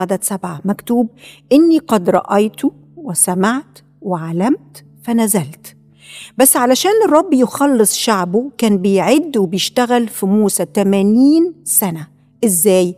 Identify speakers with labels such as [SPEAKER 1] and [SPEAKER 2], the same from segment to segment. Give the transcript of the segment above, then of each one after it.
[SPEAKER 1] عدد سبعة مكتوب إني قد رأيت وسمعت وعلمت فنزلت بس علشان الرب يخلص شعبه كان بيعد وبيشتغل في موسى 80 سنة إزاي؟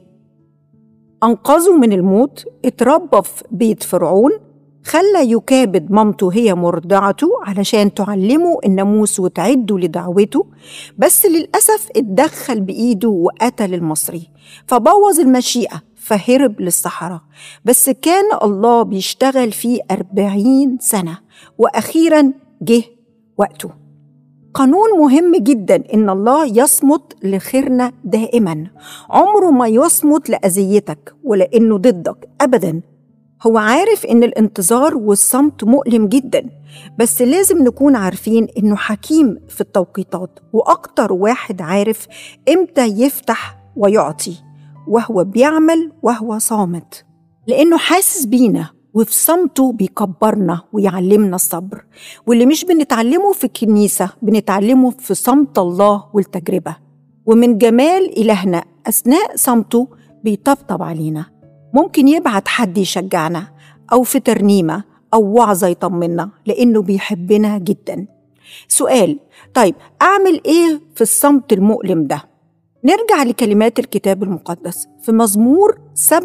[SPEAKER 1] أنقذه من الموت اتربى في بيت فرعون خلى يكابد مامته هي مرضعته علشان تعلمه الناموس وتعده لدعوته بس للأسف اتدخل بإيده وقتل المصري فبوظ المشيئة فهرب للصحراء بس كان الله بيشتغل فيه أربعين سنة وأخيرا جه وقته قانون مهم جدا ان الله يصمت لخيرنا دائما عمره ما يصمت لاذيتك ولانه ضدك ابدا هو عارف ان الانتظار والصمت مؤلم جدا بس لازم نكون عارفين انه حكيم في التوقيتات واكتر واحد عارف امتى يفتح ويعطي وهو بيعمل وهو صامت لانه حاسس بينا وفي صمته بيكبرنا ويعلمنا الصبر واللي مش بنتعلمه في الكنيسة بنتعلمه في صمت الله والتجربة ومن جمال إلهنا أثناء صمته بيطبطب علينا ممكن يبعت حد يشجعنا أو في ترنيمة أو وعظة يطمنا لأنه بيحبنا جدا سؤال طيب أعمل إيه في الصمت المؤلم ده؟ نرجع لكلمات الكتاب المقدس في مزمور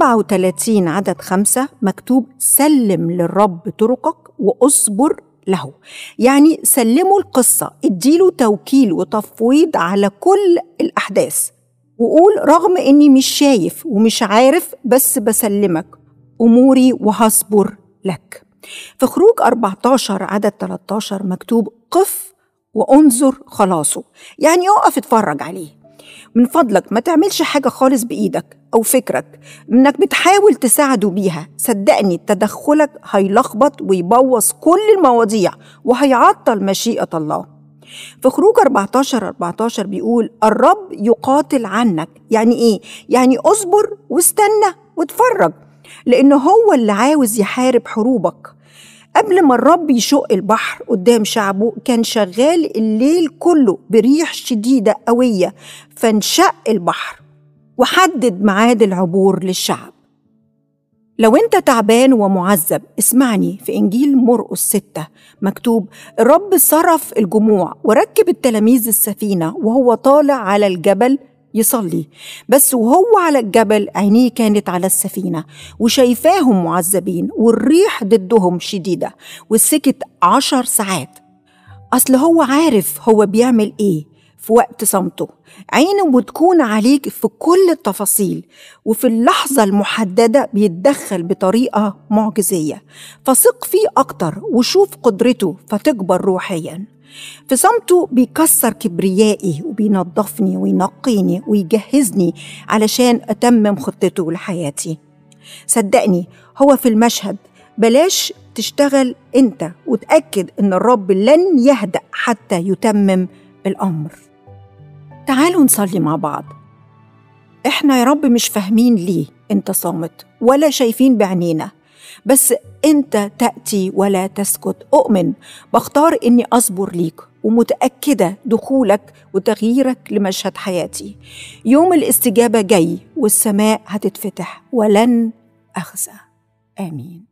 [SPEAKER 1] 37 عدد خمسة مكتوب سلم للرب طرقك وأصبر له يعني سلموا القصة اديله توكيل وتفويض على كل الأحداث وقول رغم إني مش شايف ومش عارف بس بسلمك أموري وهصبر لك في خروج 14 عدد 13 مكتوب قف وانظر خلاصه يعني اقف اتفرج عليه من فضلك ما تعملش حاجة خالص بإيدك أو فكرك إنك بتحاول تساعده بيها صدقني تدخلك هيلخبط ويبوظ كل المواضيع وهيعطل مشيئة الله في خروج 14 14 بيقول الرب يقاتل عنك يعني إيه؟ يعني اصبر واستنى واتفرج لأنه هو اللي عاوز يحارب حروبك قبل ما الرب يشق البحر قدام شعبه كان شغال الليل كله بريح شديدة قوية فانشق البحر وحدد ميعاد العبور للشعب لو انت تعبان ومعذب اسمعني في انجيل مرقس ستة مكتوب الرب صرف الجموع وركب التلاميذ السفينة وهو طالع على الجبل يصلي بس وهو على الجبل عينيه كانت على السفينة وشايفاهم معذبين والريح ضدهم شديدة وسكت عشر ساعات أصل هو عارف هو بيعمل إيه في وقت صمته عينه بتكون عليك في كل التفاصيل وفي اللحظة المحددة بيتدخل بطريقة معجزية فثق فيه أكتر وشوف قدرته فتكبر روحياً في صمته بيكسر كبريائي وبينظفني وينقيني ويجهزني علشان أتمم خطته لحياتي صدقني هو في المشهد بلاش تشتغل انت وتأكد ان الرب لن يهدأ حتى يتمم الأمر تعالوا نصلي مع بعض احنا يا رب مش فاهمين ليه انت صامت ولا شايفين بعينينا بس انت تاتي ولا تسكت اؤمن بختار اني اصبر ليك ومتاكده دخولك وتغييرك لمشهد حياتي يوم الاستجابه جاي والسماء هتتفتح ولن اخزى امين